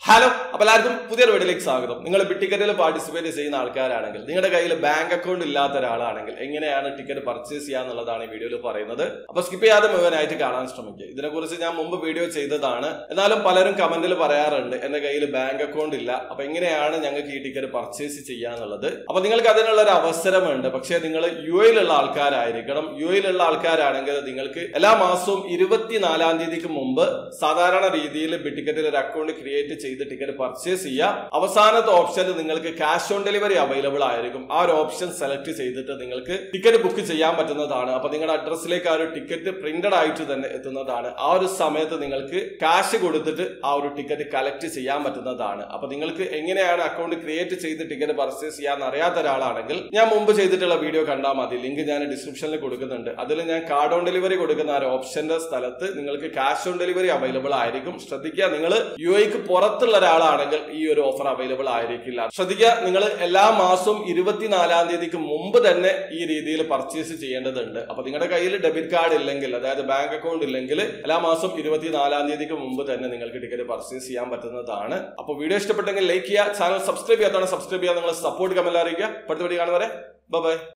hello അപ്പൊ എല്ലാവർക്കും പുതിയൊരു വീഡിയോയിലേക്ക് സ്വാഗതം നിങ്ങൾ ടിക്കറ്റിൽ പാർട്ടിസിപ്പേറ്റ് ചെയ്യുന്ന ആൾക്കാരാണെങ്കിൽ നിങ്ങളുടെ കയ്യിൽ ബാങ്ക് അക്കൗണ്ട് ഇല്ലാത്ത ഒരാളാണെങ്കിൽ എങ്ങനെയാണ് ടിക്കറ്റ് പർച്ചേസ് ചെയ്യാന്നുള്ളതാണ് ഈ വീഡിയോയിൽ പറയുന്നത് അപ്പൊ സ്കിപ്പ് ചെയ്യാതെ മുഴുവനായിട്ട് കാണാൻ ശ്രമിക്കുക ഇതിനെക്കുറിച്ച് ഞാൻ മുമ്പ് വീഡിയോ ചെയ്തതാണ് എന്നാലും പലരും കമന്റിൽ പറയാറുണ്ട് എന്റെ കയ്യിൽ ബാങ്ക് അക്കൗണ്ട് ഇല്ല അപ്പൊ എങ്ങനെയാണ് ഞങ്ങൾക്ക് ഈ ടിക്കറ്റ് പർച്ചേസ് ചെയ്യാന്നുള്ളത് അപ്പൊ നിങ്ങൾക്ക് അതിനുള്ള ഒരു അവസരമുണ്ട് പക്ഷേ നിങ്ങൾ യു എയിലുള്ള ആൾക്കാരായിരിക്കണം യു എയിലുള്ള ആൾക്കാരാണെങ്കിൽ നിങ്ങൾക്ക് എല്ലാ മാസവും ഇരുപത്തിനാലാം തീയതിക്ക് മുമ്പ് സാധാരണ രീതിയിൽ ബി ടിക്കറ്റിൽ ഒരു അക്കൗണ്ട് ക്രിയേറ്റ് ചെയ്ത് ടിക്കറ്റ് പർച്ചേസ് ചെയ്യുക അവസാനത്തെ ഓപ്ഷനിൽ നിങ്ങൾക്ക് ക്യാഷ് ഓൺ ഡെലിവറി അവൈലബിൾ ആയിരിക്കും ആ ഒരു ഓപ്ഷൻ സെലക്ട് ചെയ്തിട്ട് നിങ്ങൾക്ക് ടിക്കറ്റ് ബുക്ക് ചെയ്യാൻ പറ്റുന്നതാണ് അപ്പൊ നിങ്ങളുടെ അഡ്രസ്സിലേക്ക് ആ ഒരു ടിക്കറ്റ് പ്രിന്റഡ് ആയിട്ട് തന്നെ എത്തുന്നതാണ് ആ ഒരു സമയത്ത് നിങ്ങൾക്ക് ക്യാഷ് കൊടുത്തിട്ട് ആ ഒരു ടിക്കറ്റ് കളക്ട് ചെയ്യാൻ പറ്റുന്നതാണ് അപ്പൊ നിങ്ങൾക്ക് എങ്ങനെയാണ് അക്കൗണ്ട് ക്രിയേറ്റ് ചെയ്ത് ടിക്കറ്റ് പർച്ചേസ് ചെയ്യാൻ അറിയാത്ത ഒരാളാണെങ്കിൽ ഞാൻ മുമ്പ് ചെയ്തിട്ടുള്ള വീഡിയോ കണ്ടാൽ മതി ലിങ്ക് ഞാൻ ഡിസ്ക്രിപ്ഷനിൽ കൊടുക്കുന്നുണ്ട് അതിൽ ഞാൻ കാർഡ് ഓൺ ഡെലിവറി കൊടുക്കുന്ന ആ ഒരു ഓപ്ഷന്റെ സ്ഥലത്ത് നിങ്ങൾക്ക് ക്യാഷ് ഓൺ ഡെലിവറി അവൈലബിൾ ആയിരിക്കും ശ്രദ്ധിക്കുക നിങ്ങൾ യു എക്ക് പുറത്തുള്ള ഒരാളാണെങ്കിൽ ഈ ഒരു ഓഫർ അവൈലബിൾ ആയിരിക്കില്ല ശ്രദ്ധിക്കുക നിങ്ങൾ എല്ലാ മാസവും ഇരുപത്തിനാലാം തീയതിക്ക് മുമ്പ് തന്നെ ഈ രീതിയിൽ പർച്ചേസ് ചെയ്യേണ്ടതുണ്ട് അപ്പൊ നിങ്ങളുടെ കയ്യിൽ ഡെബിറ്റ് കാർഡ് ഇല്ലെങ്കിൽ അതായത് ബാങ്ക് അക്കൗണ്ട് ഇല്ലെങ്കിൽ എല്ലാ മാസവും ഇരുപത്തിനാലാം തീയതിക്ക് മുമ്പ് തന്നെ നിങ്ങൾക്ക് ടിക്കറ്റ് പർച്ചേസ് ചെയ്യാൻ പറ്റുന്നതാണ് അപ്പൊ വീഡിയോ ഇഷ്ടപ്പെട്ടെങ്കിൽ ലൈക്ക് ചെയ്യുക ചാനൽ സബ്സ്ക്രൈബ് ചെയ്യാത്തതാണ് സബ്സ്ക്രൈബ് ചെയ്യാൻ നിങ്ങൾ സപ്പോർട്ട് കമന്റ് അറിയിക്കുക അടുത്ത വീഡിയോ കാണുന്നവരെ ബൈ